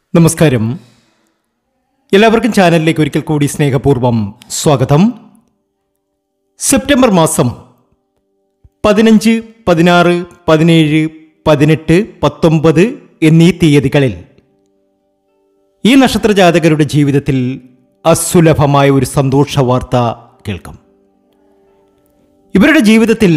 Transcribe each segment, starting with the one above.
നമസ്കാരം എല്ലാവർക്കും ചാനലിലേക്ക് ഒരിക്കൽ കൂടി സ്നേഹപൂർവ്വം സ്വാഗതം സെപ്റ്റംബർ മാസം പതിനഞ്ച് പതിനാറ് പതിനേഴ് പതിനെട്ട് പത്തൊമ്പത് എന്നീ തീയതികളിൽ ഈ നക്ഷത്ര ജാതകരുടെ ജീവിതത്തിൽ അസുലഭമായ ഒരു സന്തോഷ വാർത്ത കേൾക്കാം ഇവരുടെ ജീവിതത്തിൽ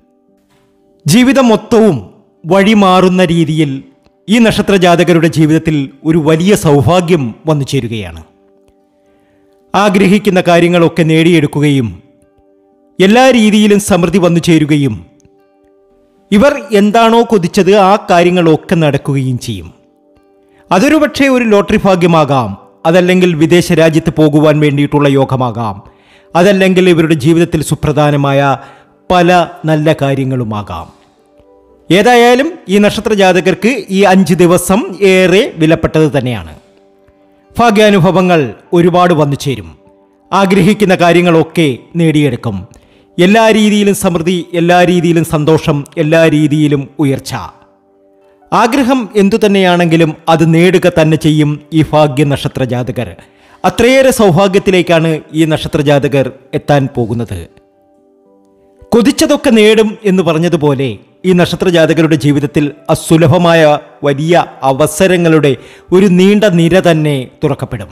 ജീവിതം മൊത്തവും വഴിമാറുന്ന രീതിയിൽ ഈ നക്ഷത്ര ജാതകരുടെ ജീവിതത്തിൽ ഒരു വലിയ സൗഭാഗ്യം വന്നു ചേരുകയാണ് ആഗ്രഹിക്കുന്ന കാര്യങ്ങളൊക്കെ നേടിയെടുക്കുകയും എല്ലാ രീതിയിലും സമൃദ്ധി വന്നു ചേരുകയും ഇവർ എന്താണോ കൊതിച്ചത് ആ കാര്യങ്ങളൊക്കെ നടക്കുകയും ചെയ്യും അതൊരു പക്ഷേ ഒരു ലോട്ടറി ഭാഗ്യമാകാം അതല്ലെങ്കിൽ വിദേശ രാജ്യത്ത് പോകുവാൻ വേണ്ടിയിട്ടുള്ള യോഗമാകാം അതല്ലെങ്കിൽ ഇവരുടെ ജീവിതത്തിൽ സുപ്രധാനമായ പല നല്ല കാര്യങ്ങളുമാകാം ഏതായാലും ഈ നക്ഷത്ര ജാതകർക്ക് ഈ അഞ്ച് ദിവസം ഏറെ വിലപ്പെട്ടത് തന്നെയാണ് ഭാഗ്യാനുഭവങ്ങൾ ഒരുപാട് വന്നു ചേരും ആഗ്രഹിക്കുന്ന കാര്യങ്ങളൊക്കെ നേടിയെടുക്കും എല്ലാ രീതിയിലും സമൃദ്ധി എല്ലാ രീതിയിലും സന്തോഷം എല്ലാ രീതിയിലും ഉയർച്ച ആഗ്രഹം എന്തു തന്നെയാണെങ്കിലും അത് നേടുക തന്നെ ചെയ്യും ഈ ഭാഗ്യ നക്ഷത്ര ജാതകർ അത്രയേറെ സൗഭാഗ്യത്തിലേക്കാണ് ഈ നക്ഷത്ര ജാതകർ എത്താൻ പോകുന്നത് കൊതിച്ചതൊക്കെ നേടും എന്ന് പറഞ്ഞതുപോലെ ഈ നക്ഷത്ര ജാതകരുടെ ജീവിതത്തിൽ അസുലഭമായ വലിയ അവസരങ്ങളുടെ ഒരു നീണ്ട നിര തന്നെ തുറക്കപ്പെടും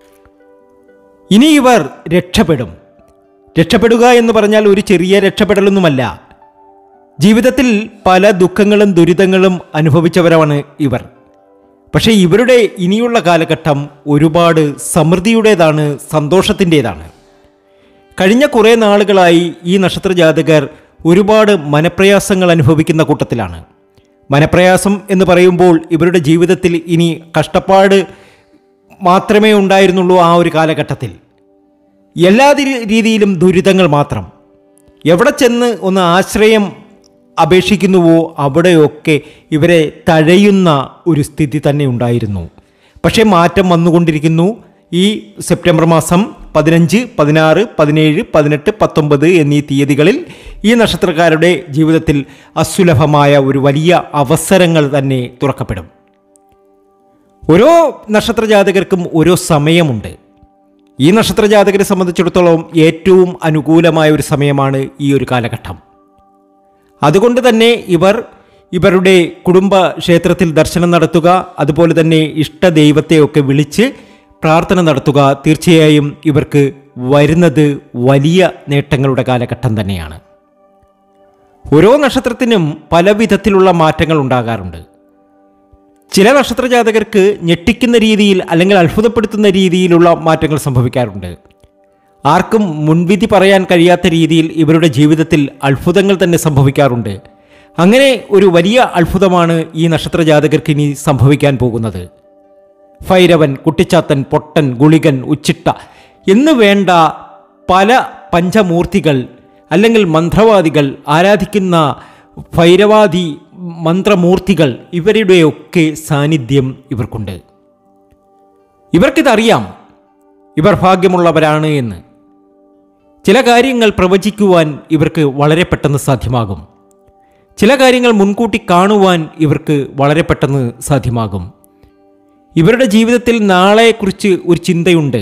ഇനി ഇവർ രക്ഷപ്പെടും രക്ഷപ്പെടുക എന്ന് പറഞ്ഞാൽ ഒരു ചെറിയ രക്ഷപ്പെടലൊന്നുമല്ല ജീവിതത്തിൽ പല ദുഃഖങ്ങളും ദുരിതങ്ങളും അനുഭവിച്ചവരാണ് ഇവർ പക്ഷേ ഇവരുടെ ഇനിയുള്ള കാലഘട്ടം ഒരുപാട് സമൃദ്ധിയുടേതാണ് സന്തോഷത്തിൻ്റെതാണ് കഴിഞ്ഞ കുറേ നാളുകളായി ഈ നക്ഷത്ര ജാതകർ ഒരുപാട് മനപ്രയാസങ്ങൾ അനുഭവിക്കുന്ന കൂട്ടത്തിലാണ് മനപ്രയാസം എന്ന് പറയുമ്പോൾ ഇവരുടെ ജീവിതത്തിൽ ഇനി കഷ്ടപ്പാട് മാത്രമേ ഉണ്ടായിരുന്നുള്ളൂ ആ ഒരു കാലഘട്ടത്തിൽ എല്ലാ തി- രീതിയിലും ദുരിതങ്ങൾ മാത്രം എവിടെ ചെന്ന് ഒന്ന് ആശ്രയം അപേക്ഷിക്കുന്നുവോ അവിടെയൊക്കെ ഇവരെ തഴയുന്ന ഒരു സ്ഥിതി തന്നെ ഉണ്ടായിരുന്നു പക്ഷേ മാറ്റം വന്നുകൊണ്ടിരിക്കുന്നു ഈ സെപ്റ്റംബർ മാസം പതിനഞ്ച് പതിനാറ് പതിനേഴ് പതിനെട്ട് പത്തൊമ്പത് എന്നീ തീയതികളിൽ ഈ നക്ഷത്രക്കാരുടെ ജീവിതത്തിൽ അസുലഭമായ ഒരു വലിയ അവസരങ്ങൾ തന്നെ തുറക്കപ്പെടും ഓരോ നക്ഷത്ര ജാതകർക്കും ഓരോ സമയമുണ്ട് ഈ നക്ഷത്ര ജാതകരെ സംബന്ധിച്ചിടത്തോളം ഏറ്റവും അനുകൂലമായ ഒരു സമയമാണ് ഈ ഒരു കാലഘട്ടം അതുകൊണ്ട് തന്നെ ഇവർ ഇവരുടെ കുടുംബ ക്ഷേത്രത്തിൽ ദർശനം നടത്തുക അതുപോലെ തന്നെ ഇഷ്ടദൈവത്തെയൊക്കെ വിളിച്ച് പ്രാർത്ഥന നടത്തുക തീർച്ചയായും ഇവർക്ക് വരുന്നത് വലിയ നേട്ടങ്ങളുടെ കാലഘട്ടം തന്നെയാണ് ഓരോ നക്ഷത്രത്തിനും പല വിധത്തിലുള്ള മാറ്റങ്ങൾ ഉണ്ടാകാറുണ്ട് ചില നക്ഷത്ര ജാതകർക്ക് ഞെട്ടിക്കുന്ന രീതിയിൽ അല്ലെങ്കിൽ അത്ഭുതപ്പെടുത്തുന്ന രീതിയിലുള്ള മാറ്റങ്ങൾ സംഭവിക്കാറുണ്ട് ആർക്കും മുൻവിധി പറയാൻ കഴിയാത്ത രീതിയിൽ ഇവരുടെ ജീവിതത്തിൽ അത്ഭുതങ്ങൾ തന്നെ സംഭവിക്കാറുണ്ട് അങ്ങനെ ഒരു വലിയ അത്ഭുതമാണ് ഈ നക്ഷത്ര ജാതകർക്ക് ഇനി സംഭവിക്കാൻ പോകുന്നത് ഭൈരവൻ കുട്ടിച്ചാത്തൻ പൊട്ടൻ ഗുളികൻ ഉച്ചിട്ട എന്ന് വേണ്ട പല പഞ്ചമൂർത്തികൾ അല്ലെങ്കിൽ മന്ത്രവാദികൾ ആരാധിക്കുന്ന ഭൈരവാദി മന്ത്രമൂർത്തികൾ ഇവരുടെയൊക്കെ സാന്നിധ്യം ഇവർക്കുണ്ട് ഇവർക്കിതറിയാം ഇവർ ഭാഗ്യമുള്ളവരാണ് എന്ന് ചില കാര്യങ്ങൾ പ്രവചിക്കുവാൻ ഇവർക്ക് വളരെ പെട്ടെന്ന് സാധ്യമാകും ചില കാര്യങ്ങൾ മുൻകൂട്ടി കാണുവാൻ ഇവർക്ക് വളരെ പെട്ടെന്ന് സാധ്യമാകും ഇവരുടെ ജീവിതത്തിൽ നാളെക്കുറിച്ച് ഒരു ചിന്തയുണ്ട്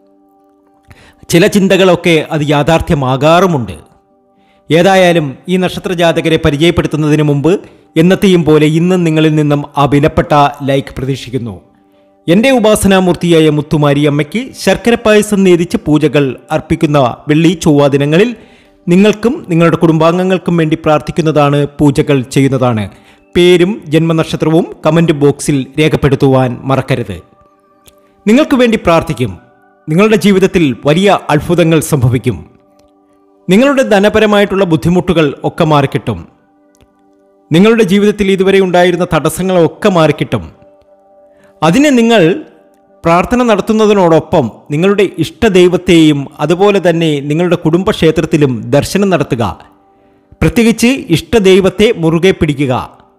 ചില ചിന്തകളൊക്കെ അത് യാഥാർത്ഥ്യമാകാറുമുണ്ട് ഏതായാലും ഈ നക്ഷത്ര ജാതകരെ പരിചയപ്പെടുത്തുന്നതിന് മുമ്പ് എന്നത്തെയും പോലെ ഇന്നും നിങ്ങളിൽ നിന്നും ആ വിലപ്പെട്ട ലൈക്ക് പ്രതീക്ഷിക്കുന്നു എൻ്റെ ഉപാസനാമൂർത്തിയായ മുത്തുമാരി അമ്മയ്ക്ക് ശർക്കര പായസം നേതിച്ച് പൂജകൾ അർപ്പിക്കുന്ന വെള്ളി ചൊവ്വ ദിനങ്ങളിൽ നിങ്ങൾക്കും നിങ്ങളുടെ കുടുംബാംഗങ്ങൾക്കും വേണ്ടി പ്രാർത്ഥിക്കുന്നതാണ് പൂജകൾ ചെയ്യുന്നതാണ് പേരും ജന്മനക്ഷത്രവും കമൻറ്റ് ബോക്സിൽ രേഖപ്പെടുത്തുവാൻ മറക്കരുത് നിങ്ങൾക്ക് വേണ്ടി പ്രാർത്ഥിക്കും നിങ്ങളുടെ ജീവിതത്തിൽ വലിയ അത്ഭുതങ്ങൾ സംഭവിക്കും നിങ്ങളുടെ ധനപരമായിട്ടുള്ള ബുദ്ധിമുട്ടുകൾ ഒക്കെ മാറിക്കിട്ടും നിങ്ങളുടെ ജീവിതത്തിൽ ഇതുവരെ ഉണ്ടായിരുന്ന തടസ്സങ്ങളൊക്കെ മാറിക്കിട്ടും അതിന് നിങ്ങൾ പ്രാർത്ഥന നടത്തുന്നതിനോടൊപ്പം നിങ്ങളുടെ ഇഷ്ടദൈവത്തെയും അതുപോലെ തന്നെ നിങ്ങളുടെ കുടുംബക്ഷേത്രത്തിലും ദർശനം നടത്തുക പ്രത്യേകിച്ച് ഇഷ്ടദൈവത്തെ മുറുകെ പിടിക്കുക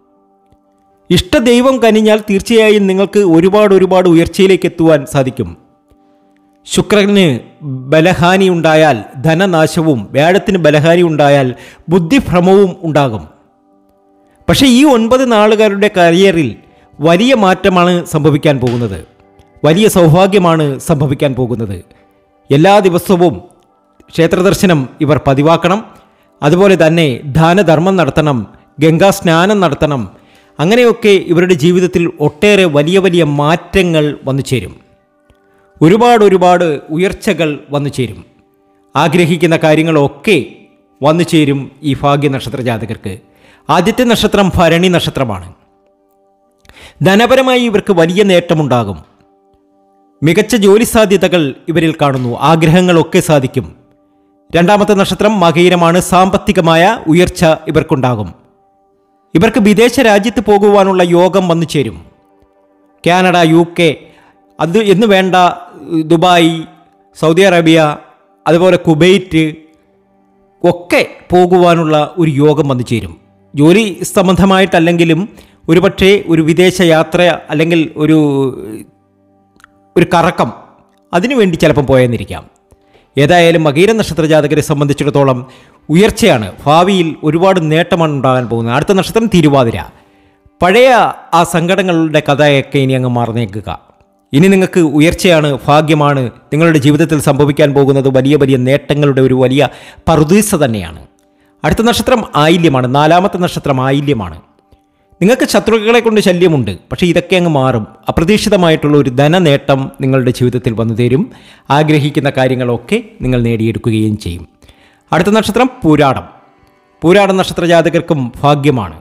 ഇഷ്ടദൈവം കനിഞ്ഞാൽ തീർച്ചയായും നിങ്ങൾക്ക് ഒരുപാട് ഒരുപാട് ഉയർച്ചയിലേക്ക് എത്തുവാൻ സാധിക്കും ശുക്രന് ബലഹാനി ഉണ്ടായാൽ ധനനാശവും വ്യാഴത്തിന് ബലഹാനി ഉണ്ടായാൽ ബുദ്ധിഭ്രമവും ഉണ്ടാകും പക്ഷേ ഈ ഒൻപത് നാളുകാരുടെ കരിയറിൽ വലിയ മാറ്റമാണ് സംഭവിക്കാൻ പോകുന്നത് വലിയ സൗഭാഗ്യമാണ് സംഭവിക്കാൻ പോകുന്നത് എല്ലാ ദിവസവും ക്ഷേത്രദർശനം ഇവർ പതിവാക്കണം അതുപോലെ തന്നെ ദാനധർമ്മം നടത്തണം ഗംഗാ സ്നാനം നടത്തണം അങ്ങനെയൊക്കെ ഇവരുടെ ജീവിതത്തിൽ ഒട്ടേറെ വലിയ വലിയ മാറ്റങ്ങൾ വന്നു ചേരും ഒരുപാട് ഒരുപാട് ഉയർച്ചകൾ വന്നു ചേരും ആഗ്രഹിക്കുന്ന കാര്യങ്ങളൊക്കെ വന്നു ചേരും ഈ ഭാഗ്യ നക്ഷത്ര ജാതകർക്ക് ആദ്യത്തെ നക്ഷത്രം ഭരണി നക്ഷത്രമാണ് ധനപരമായി ഇവർക്ക് വലിയ നേട്ടമുണ്ടാകും മികച്ച ജോലി സാധ്യതകൾ ഇവരിൽ കാണുന്നു ആഗ്രഹങ്ങളൊക്കെ സാധിക്കും രണ്ടാമത്തെ നക്ഷത്രം മകയിരമാണ് സാമ്പത്തികമായ ഉയർച്ച ഇവർക്കുണ്ടാകും ഇവർക്ക് വിദേശ രാജ്യത്ത് പോകുവാനുള്ള യോഗം വന്നു ചേരും കാനഡ യു കെ അത് എന്ന് വേണ്ട ദുബായ് സൗദി അറേബ്യ അതുപോലെ കുവൈറ്റ് ഒക്കെ പോകുവാനുള്ള ഒരു യോഗം വന്നു ചേരും ജോലി സംബന്ധമായിട്ടല്ലെങ്കിലും ഒരുപക്ഷെ ഒരു വിദേശ യാത്ര അല്ലെങ്കിൽ ഒരു ഒരു കറക്കം അതിനുവേണ്ടി ചിലപ്പം പോയെന്നിരിക്കാം ഏതായാലും മകീര നക്ഷത്ര ജാതകരെ സംബന്ധിച്ചിടത്തോളം ഉയർച്ചയാണ് ഭാവിയിൽ ഒരുപാട് നേട്ടമാണ് ഉണ്ടാകാൻ പോകുന്നത് അടുത്ത നക്ഷത്രം തിരുവാതിര പഴയ ആ സങ്കടങ്ങളുടെ കഥയൊക്കെ ഇനി അങ്ങ് മറന്നേക്കുക ഇനി നിങ്ങൾക്ക് ഉയർച്ചയാണ് ഭാഗ്യമാണ് നിങ്ങളുടെ ജീവിതത്തിൽ സംഭവിക്കാൻ പോകുന്നത് വലിയ വലിയ നേട്ടങ്ങളുടെ ഒരു വലിയ പറുദീസ തന്നെയാണ് അടുത്ത നക്ഷത്രം ആയില്യമാണ് നാലാമത്തെ നക്ഷത്രം ആയില്യമാണ് നിങ്ങൾക്ക് ശത്രുക്കളെ കൊണ്ട് ശല്യമുണ്ട് പക്ഷേ ഇതൊക്കെ അങ്ങ് മാറും അപ്രതീക്ഷിതമായിട്ടുള്ള ഒരു ധനനേട്ടം നിങ്ങളുടെ ജീവിതത്തിൽ വന്നു തരും ആഗ്രഹിക്കുന്ന കാര്യങ്ങളൊക്കെ നിങ്ങൾ നേടിയെടുക്കുകയും ചെയ്യും അടുത്ത നക്ഷത്രം പൂരാടം പൂരാടം നക്ഷത്ര ജാതകർക്കും ഭാഗ്യമാണ്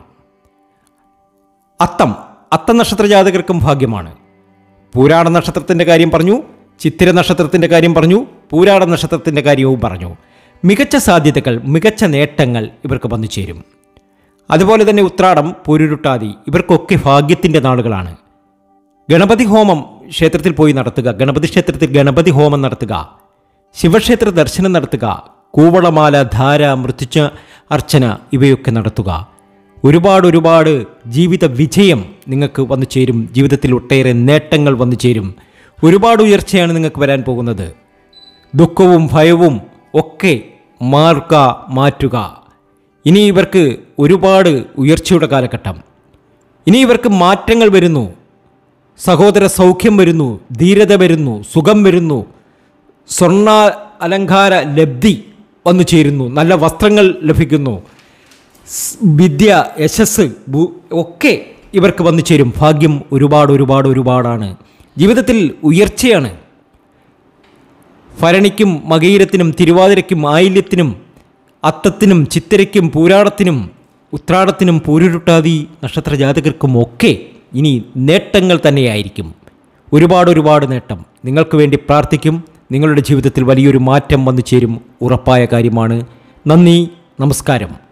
അത്തം അത്തം നക്ഷത്ര ജാതകർക്കും ഭാഗ്യമാണ് പൂരാട നക്ഷത്രത്തിൻ്റെ കാര്യം പറഞ്ഞു ചിത്തിര നക്ഷത്രത്തിൻ്റെ കാര്യം പറഞ്ഞു പൂരാട നക്ഷത്രത്തിൻ്റെ കാര്യവും പറഞ്ഞു മികച്ച സാധ്യതകൾ മികച്ച നേട്ടങ്ങൾ ഇവർക്ക് വന്നു ചേരും അതുപോലെ തന്നെ ഉത്രാടം പൊരുരുട്ടാതി ഇവർക്കൊക്കെ ഭാഗ്യത്തിൻ്റെ നാളുകളാണ് ഗണപതി ഹോമം ക്ഷേത്രത്തിൽ പോയി നടത്തുക ഗണപതി ക്ഷേത്രത്തിൽ ഗണപതി ഹോമം നടത്തുക ശിവക്ഷേത്ര ദർശനം നടത്തുക കൂവളമാല ധാര മൃത്യുച്ച അർച്ചന ഇവയൊക്കെ നടത്തുക ഒരുപാട് ഒരുപാട് ജീവിത വിജയം നിങ്ങൾക്ക് വന്നു ചേരും ജീവിതത്തിൽ ഒട്ടേറെ നേട്ടങ്ങൾ വന്നു ചേരും ഒരുപാട് ഉയർച്ചയാണ് നിങ്ങൾക്ക് വരാൻ പോകുന്നത് ദുഃഖവും ഭയവും ഒക്കെ മാറുക മാറ്റുക ഇനി ഇവർക്ക് ഒരുപാട് ഉയർച്ചയുടെ കാലഘട്ടം ഇനി ഇവർക്ക് മാറ്റങ്ങൾ വരുന്നു സഹോദര സൗഖ്യം വരുന്നു ധീരത വരുന്നു സുഖം വരുന്നു സ്വർണ്ണ അലങ്കാര ലബ്ധി വന്നു ചേരുന്നു നല്ല വസ്ത്രങ്ങൾ ലഭിക്കുന്നു സ് വിദ്യ യശസ് ഭൂ- ഒക്കെ ഇവർക്ക് വന്നു ചേരും ഭാഗ്യം ഒരുപാട് ഒരുപാട് ഒരുപാടാണ് ജീവിതത്തിൽ ഉയർച്ചയാണ് ഭരണിക്കും മകയിരത്തിനും തിരുവാതിരയ്ക്കും ആയില്യത്തിനും അത്തത്തിനും ചിത്തിരയ്ക്കും പൂരാടത്തിനും ഉത്രാടത്തിനും പൂരുരുട്ടാതി നക്ഷത്ര ജാതകർക്കും ഒക്കെ ഇനി നേട്ടങ്ങൾ തന്നെയായിരിക്കും ഒരുപാട് ഒരുപാട് നേട്ടം നിങ്ങൾക്ക് വേണ്ടി പ്രാർത്ഥിക്കും നിങ്ങളുടെ ജീവിതത്തിൽ വലിയൊരു മാറ്റം വന്നു ചേരും ഉറപ്പായ കാര്യമാണ് നന്ദി നമസ്കാരം